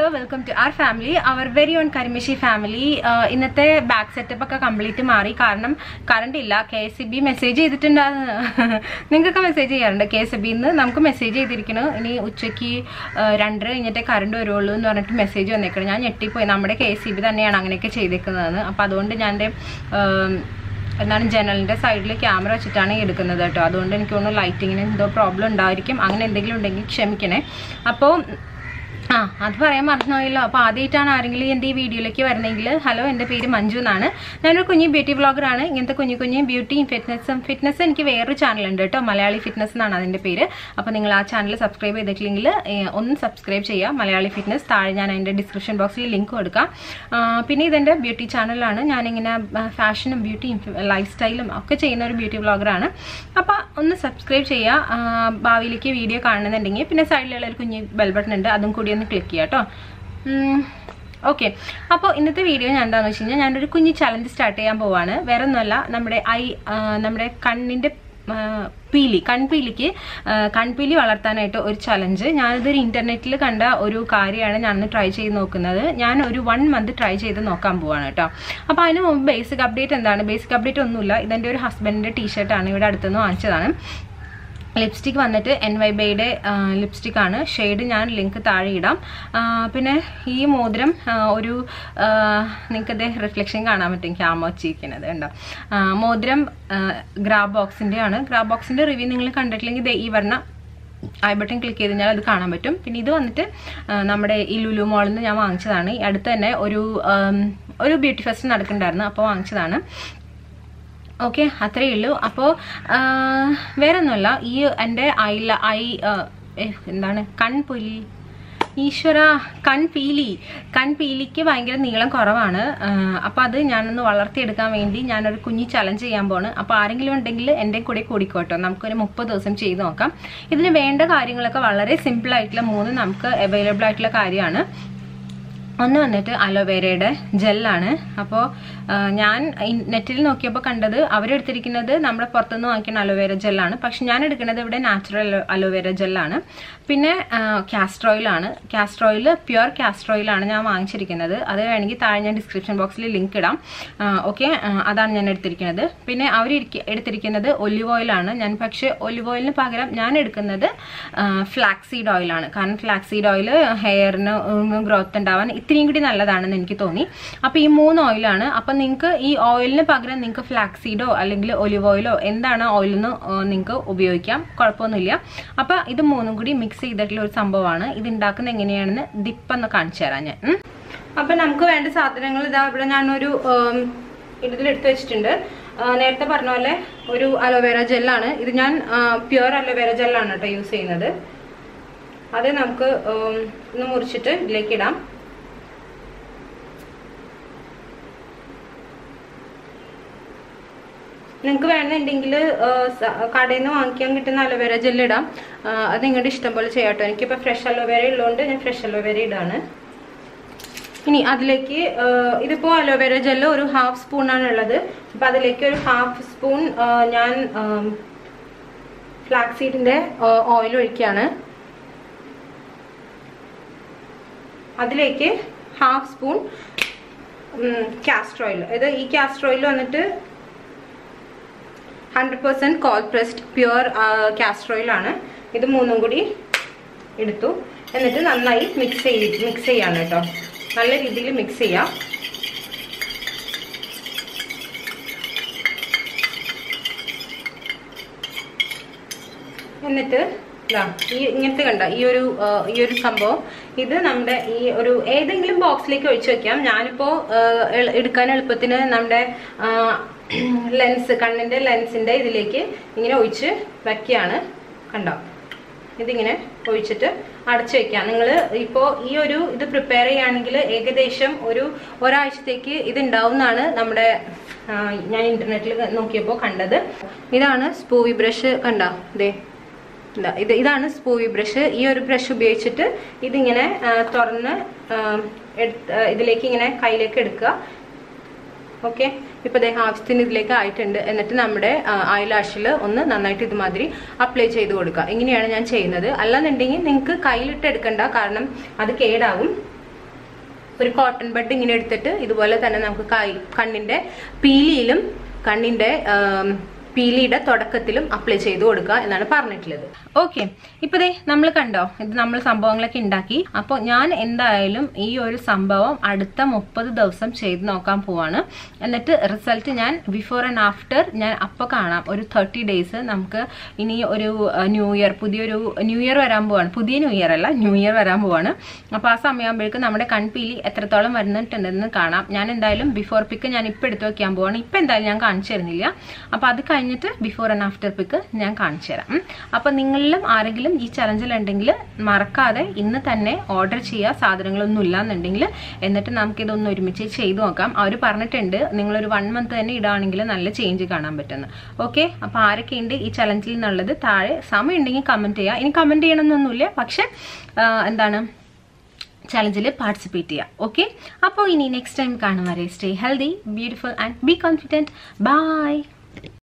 Hello welcome to our family our very ഓൺ Karimishi family ഇന്നത്തെ back setup ഒക്കെ complete മാറി കാരണം കറണ്ട് ഇല്ല കെ എസ് ബി മെസ്സേജ് ചെയ്തിട്ടുണ്ടായിരുന്നു നിങ്ങൾക്കൊക്കെ മെസ്സേജ് ചെയ്യാറുണ്ട് കെ എസ് ബിന്ന് നമുക്ക് മെസ്സേജ് ചെയ്തിരിക്കണം ഇനി ഉച്ചയ്ക്ക് ആ, രണ്ടര കഴിഞ്ഞിട്ടേ കറണ്ട് വരുള്ളൂ എന്ന് പറഞ്ഞിട്ട് മെസ്സേജ് വന്നേക്കണം ഞാൻ ഞെട്ടിപ്പോയി നമ്മുടെ കെ എസ് ബി തന്നെയാണ് അങ്ങനെയൊക്കെ ചെയ്തേക്കുന്നതെന്ന് അപ്പോൾ അതുകൊണ്ട് ഞാൻ എൻ്റെ ആം, എന്താണ് ജനലിന്റെ സൈഡിൽ ക്യാമറ വെച്ചിട്ടാണ് ഈ എടുക്കുന്നത് കേട്ടോ അതുകൊണ്ട് എനിക്ക് തോന്നുന്നു ലൈറ്റിങ്ങിന് എന്തോ പ്രോബ്ലം ഉണ്ടായിരിക്കും അങ്ങനെ എന്തെങ്കിലും ഉണ്ടെങ്കിൽ ക്ഷമിക്കണേ അപ്പോൾ ആ അത് പറയാൻ മറന്നുപോയല്ലോ അപ്പോൾ ആദ്യമായിട്ടാണ് ആരെങ്കിലും എൻ്റെ ഈ വീഡിയോയിലേക്ക് വരുന്നെങ്കിൽ ഹലോ എൻ്റെ പേര് മഞ്ജു എന്നാണ് ഞാനൊരു കുഞ്ഞു ബ്യൂട്ടി വ്ളോഗറാണ് ഇങ്ങനത്തെ കുഞ്ഞു കുഞ്ഞു ബ്യൂട്ടിയും ഫിറ്റ്നസ്സും ഫിറ്റ്നസ് എനിക്ക് വേറൊരു ചാനലുണ്ട് കേട്ടോ മലയാളി ഫിറ്റ്നസ് എന്നാണ് അതിൻ്റെ പേര് അപ്പോൾ നിങ്ങൾ ആ ചാനൽ സബ്സ്ക്രൈബ് ചെയ്തിട്ടില്ലെങ്കിൽ ഏഹ്, ഒന്ന് സബ്സ്ക്രൈബ് ചെയ്യുക മലയാളി ഫിറ്റ്നസ് താഴെ ഞാൻ അതിൻ്റെ ഡിസ്ക്രിപ്ഷൻ ബോക്സിൽ ലിങ്ക് കൊടുക്കാം ആ, പിന്നെ ഇതെൻ്റെ ബ്യൂട്ടി ചാനലാണ് ഞാനിങ്ങനെ ഫാഷനും ബ്യൂട്ടിയും ലൈഫ് സ്റ്റൈലും ഒക്കെ ചെയ്യുന്ന ഒരു ബ്യൂട്ടി വ്ളോഗറാണ് അപ്പോൾ ഒന്ന് സബ്സ്ക്രൈബ് ചെയ്യുക ആ, ഭാവിയിലേക്ക് വീഡിയോ കാണുന്നുണ്ടെങ്കിൽ പിന്നെ സൈഡിലുള്ള ഒരു കുഞ്ഞ് ബെൽ ബട്ടൺ ഉണ്ട് അതും കൂടി ഒന്ന് ക്ലിക്ക് ചെയ്യാം കേട്ടോ ഓക്കെ അപ്പോൾ ഇന്നത്തെ വീഡിയോ ഞാൻ എന്താണെന്ന് വെച്ച് കഴിഞ്ഞാൽ ഞാനൊരു കുഞ്ഞ് ചലഞ്ച് സ്റ്റാർട്ട് ചെയ്യാൻ പോവാണ് വേറെ ഒന്നുമല്ല നമ്മുടെ ഐ ആ, നമ്മുടെ കണ്ണിൻ്റെ ആ, പീലി കൺപീലിക്ക് ആ, കൺപീലി വളർത്താനായിട്ട് ഒരു ചലഞ്ച് ഞാനിതൊരു ഇൻ്റർനെറ്റിൽ കണ്ട ഒരു കാര്യമാണ് ഞാനൊന്ന് ട്രൈ ചെയ്ത് നോക്കുന്നത് ഞാൻ ഒരു വൺ മന്ത് ട്രൈ ചെയ്ത് നോക്കാൻ പോവാണ് കേട്ടോ അപ്പോൾ അതിന് മുമ്പ് ബേസിക് അപ്ഡേറ്റ് എന്താണ് ബേസിക് അപ്ഡേറ്റ് ഒന്നുമില്ല ഇതെൻ്റെ ഒരു ഹസ്ബൻഡിൻ്റെ ടീഷർട്ടാണ് ഇവിടെ അടുത്തുനിന്ന് വാങ്ങിച്ചതാണ് ലിപ്സ്റ്റിക് വന്നിട്ട് എൻ വൈ ബൈയുടെ ലിപ്സ്റ്റിക് ആണ് ഷെയ്ഡ് ഞാൻ ലിങ്ക് താഴെ ഇടാം ആ, പിന്നെ ഈ മോതിരം ആ, ഒരു നിങ്ങൾക്ക് ഇത് റിഫ്ലക്ഷൻ കാണാൻ പറ്റും ക്യാമ വെച്ചിരിക്കുന്നത് ഉണ്ടോ ആ, മോതിരം ഗ്രാബ് ബോക്സിൻ്റെ ആണ് ഗ്രാബ് ബോക്സിൻ്റെ റിവ്യൂ നിങ്ങൾ കണ്ടിട്ടില്ലെങ്കിൽ ദേ ഈ പറഞ്ഞ ഐ ബട്ടൺ ക്ലിക്ക് ചെയ്ത് കഴിഞ്ഞാൽ അത് കാണാൻ പറ്റും പിന്നെ ഇത് വന്നിട്ട് ആ, നമ്മുടെ ഈ ലുലു മോളിൽ നിന്ന് ഞാൻ വാങ്ങിച്ചതാണ് ഈ അടുത്ത് തന്നെ ഒരു ആം, ഒരു ബ്യൂട്ടി ഫെസ്റ്റ് നടക്കുന്നുണ്ടായിരുന്നു അപ്പോൾ വാങ്ങിച്ചതാണ് ഓക്കെ അത്രയേ ഉള്ളൂ അപ്പോൾ വേറെ ഒന്നുമല്ല ഈ എൻ്റെ ഐ ഐ ഏ, എന്താണ് കൺപുലി ഈശ്വര കൺപീലി കൺപീലിക്ക് ഭയങ്കര നീളം കുറവാണ് അപ്പോൾ അത് ഞാനൊന്ന് വളർത്തിയെടുക്കാൻ വേണ്ടി ഞാനൊരു കുഞ്ഞി ചലഞ്ച് ചെയ്യാൻ പോണ് അപ്പോൾ ആരെങ്കിലും ഉണ്ടെങ്കിൽ എൻ്റെ കൂടെ കൂടിക്കോട്ടോ നമുക്കൊരു മുപ്പത് ദിവസം ചെയ്ത് നോക്കാം ഇതിന് വേണ്ട കാര്യങ്ങളൊക്കെ വളരെ സിമ്പിൾ ആയിട്ടുള്ള മൂന്ന് നമുക്ക് അവൈലബിൾ ആയിട്ടുള്ള കാര്യമാണ് ഒന്ന് വന്നിട്ട് അലോവേരയുടെ ജെല്ലാണ് അപ്പോൾ ഞാൻ ഇൻ- നെറ്റിൽ നോക്കിയപ്പോൾ കണ്ടത് അവരെടുത്തിരിക്കുന്നത് നമ്മുടെ പുറത്തുനിന്ന് വാങ്ങിക്കുന്ന അലോവേര ജെല്ലാണ് പക്ഷെ ഞാൻ എടുക്കുന്നത് ഇവിടെ നാച്ചുറൽ അലോവേര ജെല്ലാണ് പിന്നെ കാസ്റ്റർ ഓയിലാണ് കാസ്റ്റർ ഓയിൽ പ്യുവർ കാസ്റ്റർ ഓയിലാണ് ഞാൻ വാങ്ങിച്ചിരിക്കുന്നത് അത് വേണമെങ്കിൽ താഴെ ഞാൻ ഡിസ്ക്രിപ്ഷൻ ബോക്സിൽ ലിങ്ക് ഇടാം ഓക്കെ അതാണ് ഞാൻ എടുത്തിരിക്കുന്നത് പിന്നെ അവർ എടുത്തിരിക്കുന്നത് ഒലിവ് ഓയിലാണ് ഞാൻ പക്ഷേ ഒലിവ് ഓയിലിന് പകരം ഞാൻ എടുക്കുന്നത് ഫ്ലാക്സീഡ് ഓയിലാണ് കാരണം ഫ്ലാക്സീഡ് ഓയിൽ ഹെയറിന് ഗ്രോത്ത് ഉണ്ടാവാൻ ഇത്രയും കൂടി നല്ലതാണെന്ന് എനിക്ക് തോന്നി അപ്പോൾ ഈ മൂന്ന് ഓയിലാണ് അപ്പം നിങ്ങൾക്ക് ഈ ഓയിലിന് പകരം നിങ്ങൾക്ക് ഫ്ലാക്സീഡോ അല്ലെങ്കിൽ ഒലിവ് ഓയിലോ എന്താണ് ഓയിലെന്ന് നിങ്ങൾക്ക് ഉപയോഗിക്കാം കുഴപ്പമൊന്നുമില്ല അപ്പം ഇത് മൂന്നും കൂടി മിക്സ് ചെയ്തിട്ടുള്ള ഒരു സംഭവമാണ് ഇത് ഉണ്ടാക്കുന്നത് എങ്ങനെയാണെന്ന് ദിപ്പെന്ന് കാണിച്ചു തരാം ഞാൻ ഉം. അപ്പം നമുക്ക് വേണ്ട സാധനങ്ങൾ ഇതാ ഇവിടെ ഞാനൊരു ഉം, ഇതിലെടുത്ത് വെച്ചിട്ടുണ്ട് ആ, നേരത്തെ പറഞ്ഞ പോലെ ഒരു അലോവേര ജെല്ലാണ് ഇത് ഞാൻ പ്യുവർ അലോവേര ജെല്ലാണ് കേട്ടോ യൂസ് ചെയ്യുന്നത് അത് നമുക്ക് ഉം, ഒന്ന് മുറിച്ചിട്ട് ഇതിലേക്ക് ഇടാം നിങ്ങൾക്ക് വേണമെന്നുണ്ടെങ്കിൽ കടയിൽ നിന്ന് വാങ്ങിക്കാൻ കിട്ടുന്ന അലോവേര ജെല്ല് ഇടാം ആ, അത് നിങ്ങളുടെ ഇഷ്ടം പോലെ ചെയ്യാട്ടോ എനിക്കിപ്പോൾ ഫ്രഷ് അലോവേര ഉള്ളതുകൊണ്ട് ഞാൻ ഫ്രഷ് അലോവേര ഇടാണ് ഇനി അതിലേക്ക് ആ, ഇതിപ്പോ അലോവേര ജെല്ല് ഒരു ഹാഫ് സ്പൂൺ ആണ് ഉള്ളത് അപ്പൊ അതിലേക്ക് ഒരു ഹാഫ് സ്പൂൺ ആ, ഞാൻ ഫ്ലാക്സീഡിന്റെ ഓയിൽ ഒഴിക്കുകയാണ് അതിലേക്ക് ഹാഫ് സ്പൂൺ കാസ്റ്റർ ഓയിൽ ഇത് ഈ കാസ്റ്റർ ഓയിൽ വന്നിട്ട് hundred percent cold pressed pure castor ഓയിലാണ് ഇത് മൂന്നും കൂടി എടുത്തു എന്നിട്ട് നന്നായി മിക്സ് ചെയ്ത് മിക്സ് ചെയ്യാണ് കേട്ടോ നല്ല രീതിയിൽ മിക്സ് ചെയ്യാം എന്നിട്ട് ഇതാ ഈ ഇങ്ങനത്തെ കണ്ട ഈ ഒരു ആ, ഈ ഒരു സംഭവം ഇത് നമ്മുടെ ഈ ഒരു ഏതെങ്കിലും ബോക്സിലേക്ക് ഒഴിച്ചു വെക്കാം ഞാനിപ്പോ ആ, എള്- എടുക്കാൻ എളുപ്പത്തിന് നമ്മുടെ ലെൻസ് കണ്ണിന്റെ ലെൻസിന്റെ ഇതിലേക്ക് ഇങ്ങനെ ഒഴിച്ച് വെക്കുകയാണ് കണ്ടോ ഇതിങ്ങനെ ഒഴിച്ചിട്ട് അടച്ചു വെക്കാം നിങ്ങൾ ഇപ്പോൾ ഈ ഒരു ഇത് പ്രിപ്പയർ ചെയ്യുകയാണെങ്കിൽ ഏകദേശം ഒരു ഒരാഴ്ചത്തേക്ക് ഇത് ഉണ്ടാവുന്നതാണ് നമ്മുടെ ആ, ഞാൻ ഇന്റർനെറ്റിൽ നോക്കിയപ്പോൾ കണ്ടത് ഇതാണ് സ്പൂവി ബ്രഷ് കണ്ടോ ഇതേ ഇതാ ഇത് ഇതാണ് സ്പൂവി ബ്രഷ് ഈ ഒരു ബ്രഷ് ഉപയോഗിച്ചിട്ട് ഇതിങ്ങനെ ആ, തുറന്ന് ആ, എടുത്ത് ആ, ഇതിലേക്ക് ഇങ്ങനെ കയ്യിലേക്ക് എടുക്കുക ഓക്കെ ഇപ്പൊ ദേ ആവശ്യത്തിന് ഇതിലേക്ക് ആയിട്ടുണ്ട് എന്നിട്ട് നമ്മുടെ ഐലാഷിൽ ഒന്ന് നന്നായിട്ട് ഇതുമാതിരി അപ്ലൈ ചെയ്ത് കൊടുക്കുക ഇങ്ങനെയാണ് ഞാൻ ചെയ്യുന്നത് അല്ലാന്നുണ്ടെങ്കിൽ നിങ്ങൾക്ക് കയ്യിലിട്ട് എടുക്കണ്ട കാരണം അത് കേടാവും ഒരു കോട്ടൺ ബഡ് ഇങ്ങനെ എടുത്തിട്ട് ഇതുപോലെ തന്നെ നമുക്ക് കൈ കണ്ണിന്റെ പീലിയിലും കണ്ണിന്റെ ആം, പീലിയുടെ തുടക്കത്തിലും അപ്ലൈ ചെയ്ത് കൊടുക്കുക എന്നാണ് പറഞ്ഞിട്ടുള്ളത് ഓക്കെ ഇപ്പൊ ദേ നമ്മൾ കണ്ടോ ഇത് നമ്മൾ സംഭവങ്ങളൊക്കെ ഉണ്ടാക്കി അപ്പോൾ ഞാൻ എന്തായാലും ഈ ഒരു സംഭവം അടുത്ത മുപ്പത് ദിവസം ചെയ്ത് നോക്കാൻ പോവാണ് എന്നിട്ട് റിസൾട്ട് ഞാൻ ബിഫോർ ആൻഡ് ആഫ്റ്റർ ഞാൻ അപ്പോൾ കാണാം ഒരു തേർട്ടി ഡേയ്സ് നമുക്ക് ഇനി ഒരു ന്യൂ ഇയർ പുതിയൊരു ന്യൂ ഇയർ വരാൻ പോവാണ് പുതിയ ന്യൂ ഇയർ അല്ല ന്യൂ ഇയർ വരാൻ പോവാണ് അപ്പോൾ ആ സമയമാകുമ്പോഴേക്കും നമ്മുടെ കൺപീലി എത്രത്തോളം വരുന്നിട്ടുണ്ടെന്ന് കാണാം ഞാൻ എന്തായാലും ബിഫോർ പിക്ക് ഞാൻ ഇപ്പം എടുത്ത് വെക്കാൻ പോവാണ് ഇപ്പം എന്തായാലും ഞാൻ കാണിച്ചു തരുന്നില്ല അപ്പോൾ അത് കഴിഞ്ഞിട്ട് ബിഫോർ ആൻഡ് ആഫ്റ്റർ പിക്ക് ഞാൻ കാണിച്ചു തരാം ഉം. അപ്പോൾ നിങ്ങളിലും ആരെങ്കിലും ഈ ചലഞ്ചിൽ ഉണ്ടെങ്കിൽ മറക്കാതെ ഇന്ന് തന്നെ ഓർഡർ ചെയ്യുക സാധനങ്ങളൊന്നും ഇല്ലാന്നുണ്ടെങ്കിൽ എന്നിട്ട് നമുക്കിതൊന്ന് ഒരുമിച്ച് ചെയ്തു നോക്കാം അവർ പറഞ്ഞിട്ടുണ്ട് നിങ്ങളൊരു വൺ മന്ത് തന്നെ ഇടുകയാണെങ്കിൽ നല്ല ചേഞ്ച് കാണാൻ പറ്റുന്നു ഓക്കെ അപ്പോൾ ആരൊക്കെ ഉണ്ട് ഈ ചലഞ്ചിൽ നിന്നുള്ളത് താഴെ സമയം ഉണ്ടെങ്കിൽ കമൻറ്റ് ചെയ്യുക ഇനി കമൻറ്റ് ചെയ്യണമെന്നൊന്നുമില്ല പക്ഷെ ആ, എന്താണ് ചലഞ്ചിൽ പാർട്ടിസിപ്പേറ്റ് ചെയ്യുക ഓക്കെ അപ്പോൾ ഇനി നെക്സ്റ്റ് ടൈം കാണും വരെ stay healthy beautiful and be confident by